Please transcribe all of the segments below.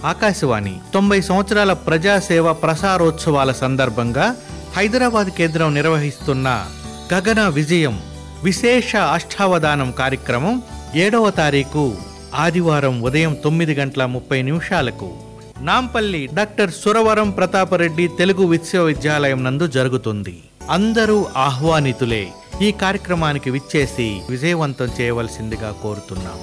ఆకాశవాణి తొంభై సంవత్సరాల ప్రజాసేవ ప్రసారోత్సవాల సందర్భంగా హైదరాబాద్ కేంద్రం నిర్వహిస్తున్న గగన విజయం విశేష అష్టావధానం కార్యక్రమం ఏడవ తారీఖు ఆదివారం ఉదయం తొమ్మిది గంటల ముప్పై నిమిషాలకు నాంపల్లి డాక్టర్ సురవరం ప్రతాపరెడ్డి తెలుగు విశ్వవిద్యాలయం నందు జరుగుతుంది అందరూ ఆహ్వానితులే ఈ కార్యక్రమానికి విచ్చేసి విజయవంతం చేయవలసిందిగా కోరుతున్నాం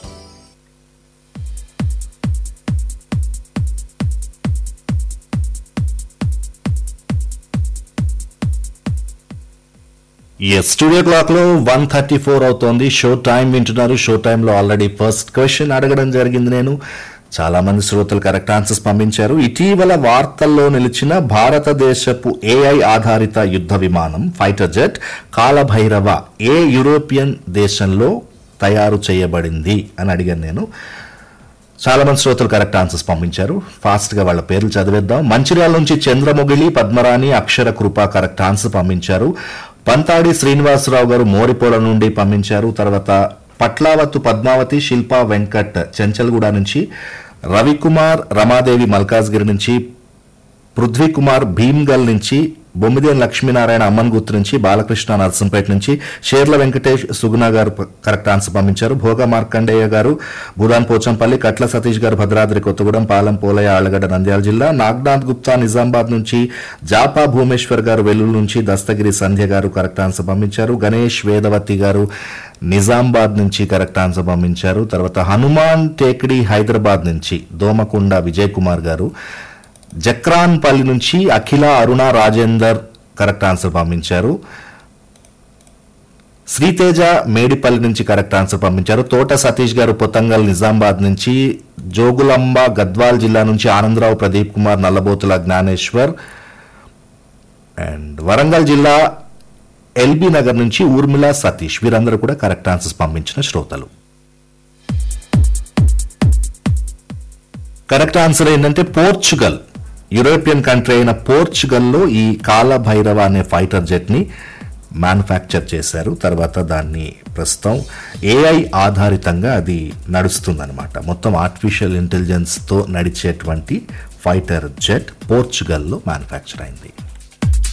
ఎస్ స్టూడియో క్లాక్ లో వన్ థర్టీ ఫోర్ అవుతోంది షో టైం వింటున్నారు షో టైంలో ఆల్రెడీ ఫస్ట్ క్వశ్చన్ అడగడం జరిగింది నేను చాలా మంది శ్రోతలు కరెక్ట్ ఆన్సర్స్ పంపించారు ఇటీవల వార్తల్లో నిలిచిన భారతదేశపు ఏఐ ఆధారిత యుద్ధ విమానం ఫైటర్ జెట్ కాలభైరవ ఏ యూరోపియన్ దేశంలో తయారు చేయబడింది అని అడిగాను నేను చాలా మంది శ్రోతలు కరెక్ట్ ఆన్సర్స్ పంపించారు ఫాస్ట్ గా వాళ్ళ పేర్లు చదివేద్దాం మంచిర్యాల నుంచి చంద్రమొగిలి పద్మరాణి అక్షర కృప కరెక్ట్ ఆన్సర్ పంపించారు పంతాడి శ్రీనివాసరావు గారు మోరిపోల నుండి పంపించారు తర్వాత పట్లావత్తు పద్మావతి శిల్పా వెంకట్ చెంచల్గూడ నుంచి రవికుమార్ రమాదేవి మల్కాజ్గిరి నుంచి పృథ్వీ కుమార్ భీమ్గల్ నుంచి బొమ్మిదేని లక్ష్మీనారాయణ అమ్మన్గుత్తు నుంచి బాలకృష్ణ నర్సంపేట నుంచి షేర్ల వెంకటేష్ సుగుణ గారు ప- కరెక్ట్ ఆన్సర్ పంపించారు భోగ మార్కండేయ గారు భూదాన్ పోచంపల్లి కట్ల సతీష్ గారు భద్రాద్రి కొత్తగూడెం పాలెం పోలయ్య ఆళ్లగడ్డ నంద్యాల జిల్లా నాగ్నాథ్ గుప్తా నిజామాబాద్ నుంచి జాపా భూమేశ్వర్ గారు వెల్లుల్లి నుంచి దస్తగిరి సంధ్య గారు కరెక్ట్ ఆన్సర్ పంపించారు గణేష్ వేదవతి గారు నిజామాబాద్ నుంచి కరెక్ట్ ఆన్సర్ పంపించారు తర్వాత హనుమాన్ టేకిడి హైదరాబాద్ నుంచి దోమకొండ విజయ్ కుమార్ గారు జక్రాన్పల్లి నుంచి అఖిల అరుణ రాజేందర్ కరెక్ట్ ఆన్సర్ పంపించారు శ్రీతేజ మేడిపల్లి నుంచి కరెక్ట్ ఆన్సర్ పంపించారు తోట సతీష్ గారు పొతంగల్ నిజామాబాద్ నుంచి జోగులాంబ గద్వాల్ జిల్లా నుంచి ఆనందరావు ప్రదీప్ కుమార్ నల్లబోతుల జ్ఞానేశ్వర్ అండ్ వరంగల్ జిల్లా ఎల్బీ నగర్ నుంచి ఊర్మిళ సతీష్ వీరందరూ కూడా కరెక్ట్ ఆన్సర్స్ పంపించిన శ్రోతలు కరెక్ట్ ఆన్సర్ ఏంటంటే పోర్చుగల్ యూరోపియన్ కంట్రీ అయిన పోర్చుగల్లో ఈ కాలభైరవ అనే ఫైటర్ జెట్ ని మ్యానుఫ్యాక్చర్ చేశారు తర్వాత దాన్ని ప్రస్తుతం ఏఐ ఆధారితంగా అది నడుస్తుందన్నమాట మొత్తం ఆర్టిఫిషియల్ ఇంటెలిజెన్స్ తో నడిచేటువంటి ఫైటర్ జెట్ పోర్చుగల్లో మ్యానుఫ్యాక్చర్ అయింది